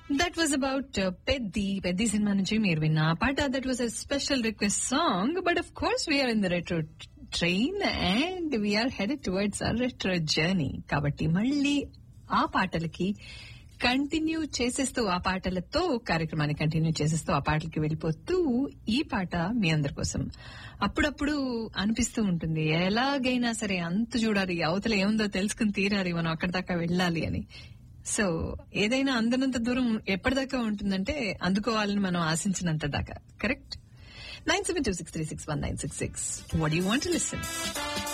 that was about Peddi Peddi cinema నుంచి మీరు విన్న ఆ పాట that was a special request song but of course we're in the retro train and we're headed towards a retro journey కాబట్టి మళ్ళీ ఆ పాటలకి కంటిన్యూ చేసేస్తూ ఆ పాటలతో కార్యక్రమాన్ని కంటిన్యూ చేసేస్తూ ఆ పాటలకి వెళ్ళిపోతూ ఈ పాట మీ అందరి కోసం అప్పుడప్పుడు అనిపిస్తూ ఉంటుంది ఎలాగైనా సరే అంత చూడాలి అవతల ఏముందో తెలుసుకుని తీరాలి మనం అక్కడి దాకా వెళ్ళాలి అని సో ఏదైనా అందనంత దూరం ఎప్పటిదాకా ఉంటుందంటే అందుకోవాలని మనం ఆశించినంత దాకా correct nine seven two six three six one nine six six would you want listen